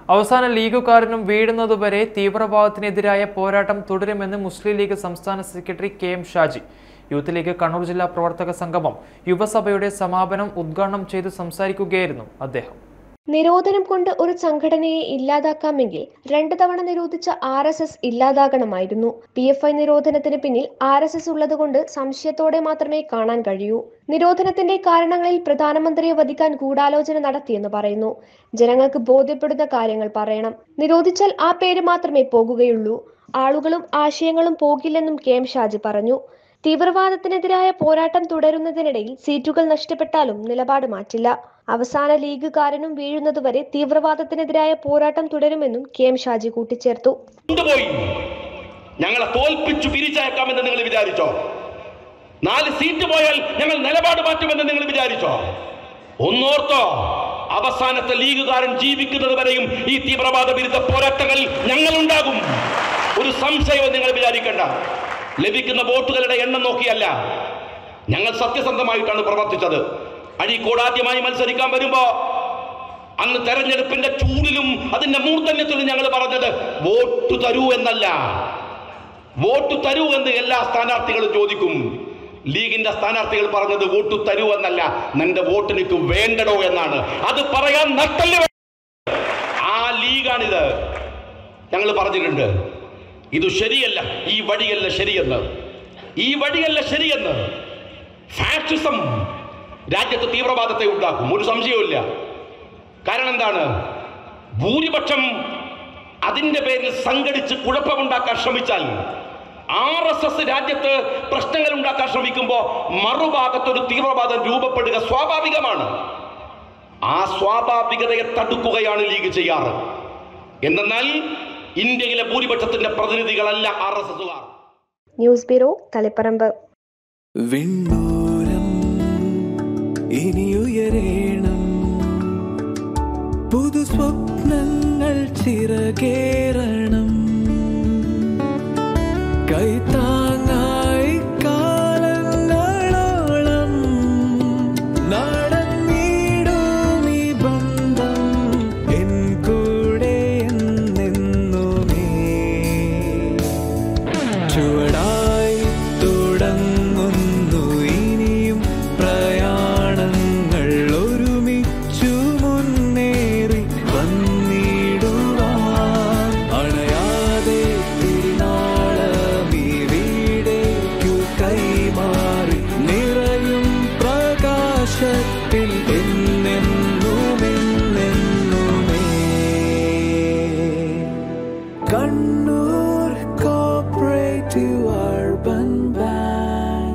അവസാന ലീഗുകാരനും വീഴുന്നതുവരെ തീവ്രവാദത്തിനെതിരായ പോരാട്ടം തുടരുമെന്ന് മുസ്ലിം ലീഗ് സംസ്ഥാന secretary K M Shaji Youth League Kannur ജില്ലാ പ്രവർത്തക സംഗമം യുവസഭയുടെ സമാപനം ഉദ്ഘാടനം ചെയ്ത് സംസാരിക്കുകയായിരുന്നു അദ്ദേഹം നിരോധനം കൊണ്ട് ഒരു സംഘടനയെ ഇല്ലാതാക്കാമെങ്കിൽ രണ്ടു തവണ നിരോധിച്ച ആർ എസ് എസ് ഇല്ലാതാകണമായിരുന്നു പി എഫ് ഐ നിരോധനത്തിന് പിന്നിൽ ആർ എസ് എസ് ഉള്ളതുകൊണ്ട് സംശയത്തോടെ മാത്രമേ കാണാൻ കഴിയൂ നിരോധനത്തിന്റെ കാരണങ്ങളിൽ പ്രധാനമന്ത്രിയെ വധിക്കാൻ ഗൂഢാലോചന നടത്തിയെന്ന് പറയുന്നു ജനങ്ങൾക്ക് ബോധ്യപ്പെടുന്ന കാര്യങ്ങൾ പറയണം നിരോധിച്ചാൽ ആ പേര് മാത്രമേ പോകുകയുള്ളൂ ആളുകളും ആശയങ്ങളും പോകില്ലെന്നും കെ എം ഷാജി പറഞ്ഞു തീവ്രവാദത്തിനെതിരായ പോരാട്ടം തുടരുന്നതിനിടയിൽ സീറ്റുകൾ നഷ്ടപ്പെട്ടാലും നിലപാട് മാറ്റില്ല അവസാന ലീഗുകാരനും വീഴുന്നതുവരെ തീവ്രവാദത്തിനെതിരായ പോരാട്ടം തുടരുമെന്നും കെ എം ഷാജി കൂട്ടിച്ചേർത്തു കൊണ്ടുപോയി ഞങ്ങളെ തോൽപ്പിച്ചു പിരിച്ചയക്കാമെന്ന് നിങ്ങൾ വിചാരിച്ചോ നാല് സീറ്റ് പോയാൽ ഞങ്ങൾ നിലപാട് മാറ്റുമെന്ന് നിങ്ങൾ വിചാരിച്ചോ ഒന്നോർത്തോ അവസാനത്തെ ലീഗുകാരൻ ജീവിക്കുന്നത് വരെയും ഈ തീവ്രവാദ വിരുദ്ധ പോരാട്ടങ്ങൾ ഞങ്ങളുണ്ടാകും ഒരു സംശയവും നിങ്ങൾ വിചാരിക്കേണ്ട ലഭിക്കുന്ന വോട്ടുകളുടെ എണ്ണം നോക്കിയല്ല ഞങ്ങൾ സത്യസന്ധമായിട്ടാണ് പ്രവർത്തിച്ചത് അഴീക്കോട് ആദ്യമായി മത്സരിക്കാൻ വരുമ്പോ അന്ന് തെരഞ്ഞെടുപ്പിന്റെ ചൂടിലും അതിന്റെ മൂർധന്യത്തിലും ഞങ്ങൾ പറഞ്ഞത് വോട്ട് തരൂ എന്നല്ല വോട്ട് തരൂ എന്ന് എല്ലാ സ്ഥാനാർത്ഥികളും ചോദിക്കും ലീഗിന്റെ സ്ഥാനാർത്ഥികൾ പറഞ്ഞത് വോട്ട് തരൂ എന്നല്ല നിന്റെ വോട്ട് എനിക്ക് വേണ്ടടോ എന്നാണ് അത് പറയാൻ നട്ടല് ആ ലീഗാണിത് ഞങ്ങൾ പറഞ്ഞിട്ടുണ്ട് ഇത് ശരിയല്ല ഈ വഴിയല്ല ശരിയെന്ന് ഈ വഴിയല്ല ശരിയെന്ന് ഫാഷിസം രാജ്യത്ത് തീവ്രവാദത്തെ ഉണ്ടാക്കും ഒരു സംശയവുമില്ല കാരണം എന്താണ് ഭൂരിപക്ഷം അതിന്റെ പേരിൽ സംഘടിച്ച് കുഴപ്പമുണ്ടാക്കാൻ ശ്രമിച്ചാൽ ആർ എസ് എസ് രാജ്യത്ത് പ്രശ്നങ്ങൾ ഉണ്ടാക്കാൻ ശ്രമിക്കുമ്പോൾ മറുഭാഗത്തൊരു തീവ്രവാദം രൂപപ്പെടുക സ്വാഭാവികമാണ് ആ സ്വാഭാവികതയെ തടുക്കുകയാണ് ലീഗ് ചെയ്യാറ് എന്തെന്നാൽ ഇന്ത്യയിലെ ഭൂരിപക്ഷത്തിന്റെ പ്രതിനിധികളല്ല ആർ എസ് എസുകാർ ന്യൂസ് ബ്യൂറോ തളിപ്പറമ്പ് വിണ്ണൂരം ഇനിയുയരേണം പുതു സ്വപ്നങ്ങൾ ചിറകേറണം കൈത്താങ്ങായി കാലങ്ങളോളം നടന്നിടും ഈ ബന്ധം എൻ കൂടെ എന്നെന്നുമേ ചുവടായി തുടങ്ങുന്നു ഇനിയും പ്രയാണങ്ങൾ ഒരുമിച്ചു മുന്നേറി വന്നിടുവാൻ അണയാതെ തിരുനാളമീ വീടേക്കു കൈമാറി നിറയും പ്രകാശത്തിൽ എന്നെന്നുമെന്നെന്നുമേ കണ്ണൂർ കോപ്പറേറ്റീവ് അർബൻ